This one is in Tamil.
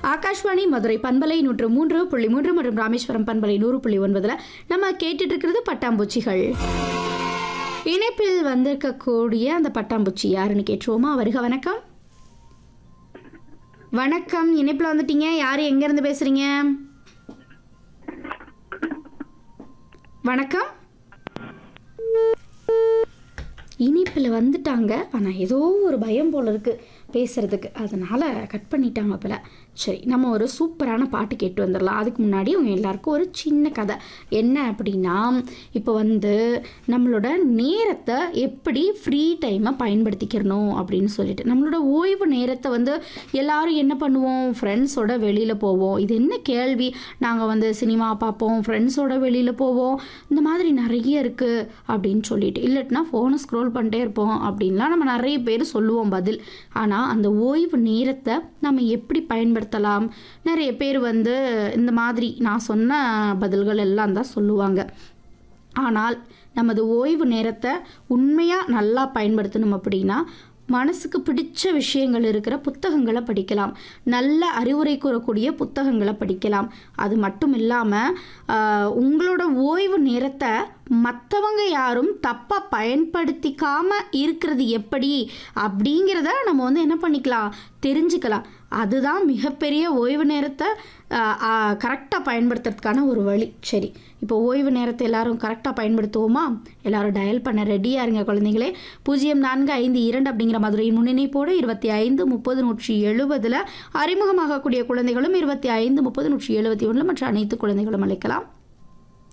ஆகாஷ்வாணி மதுரை பண்பலை நூற்று மூன்று புள்ளி மூன்று மற்றும் ராமேஸ்வரம் பண்பலை நூறு புள்ளி ஒன்பதுல நம்ம கேட்டுட்டு இருக்கிறது பட்டாம்பூச்சிகள் இணைப்பில் வந்திருக்கக்கூடிய அந்த பட்டாம்பூச்சி யாருன்னு கேட்டுருவோமா வருக வணக்கம் வணக்கம் இணைப்பில் வந்துட்டீங்க யார் எங்கேருந்து பேசுறீங்க வணக்கம் இனிப்பில் வந்துட்டாங்க ஆனால் ஏதோ ஒரு பயம் போல இருக்கு பேசுறதுக்கு அதனால கட் பண்ணிட்டாங்க போல சரி நம்ம ஒரு சூப்பரான பாட்டு கேட்டு வந்துடலாம் அதுக்கு முன்னாடி அவங்க எல்லாருக்கும் ஒரு சின்ன கதை என்ன அப்படின்னா இப்போ வந்து நம்மளோட நேரத்தை எப்படி ஃப்ரீ டைமை பயன்படுத்திக்கிறணும் அப்படின்னு சொல்லிட்டு நம்மளோட ஓய்வு நேரத்தை வந்து எல்லாரும் என்ன பண்ணுவோம் ஃப்ரெண்ட்ஸோட வெளியில் போவோம் இது என்ன கேள்வி நாங்கள் வந்து சினிமா பார்ப்போம் ஃப்ரெண்ட்ஸோட வெளியில் போவோம் இந்த மாதிரி நிறைய இருக்குது அப்படின்னு சொல்லிட்டு இல்லட்டினா ஃபோனை ஸ்க்ரோல் பண்ணிட்டே இருப்போம் அப்படின்லாம் நம்ம நிறைய பேர் சொல்லுவோம் பதில் ஆனால் அந்த ஓய்வு நேரத்தை நம்ம எப்படி பயன்படுத்தலாம் நிறைய பேர் வந்து இந்த மாதிரி நான் சொன்ன பதில்கள் எல்லாம் தான் சொல்லுவாங்க ஆனால் நமது ஓய்வு நேரத்தை உண்மையாக நல்லா பயன்படுத்தணும் அப்படின்னா மனசுக்கு பிடிச்ச விஷயங்கள் இருக்கிற புத்தகங்களை படிக்கலாம் நல்ல அறிவுரை கூறக்கூடிய புத்தகங்களை படிக்கலாம் அது மட்டும் இல்லாமல் உங்களோட ஓய்வு நேரத்தை மற்றவங்க யாரும் தப்பாக பயன்படுத்திக்காமல் இருக்கிறது எப்படி அப்படிங்கிறத நம்ம வந்து என்ன பண்ணிக்கலாம் தெரிஞ்சுக்கலாம் அதுதான் மிகப்பெரிய ஓய்வு நேரத்தை கரெக்டாக பயன்படுத்துறதுக்கான ஒரு வழி சரி இப்போ ஓய்வு நேரத்தை எல்லாரும் கரெக்டாக பயன்படுத்துவோமா எல்லாரும் டயல் பண்ண ரெடியாக இருங்க குழந்தைங்களே பூஜ்ஜியம் நான்கு ஐந்து இரண்டு அப்படிங்கிற மதுரையின் முன்னிணைப்போடு இருபத்தி ஐந்து முப்பது நூற்றி எழுபதில் அறிமுகமாகக்கூடிய குழந்தைகளும் இருபத்தி ஐந்து முப்பது நூற்றி எழுபத்தி ஒன்றில் மற்ற அனைத்து குழந்தைகளும் அழைக்கலாம்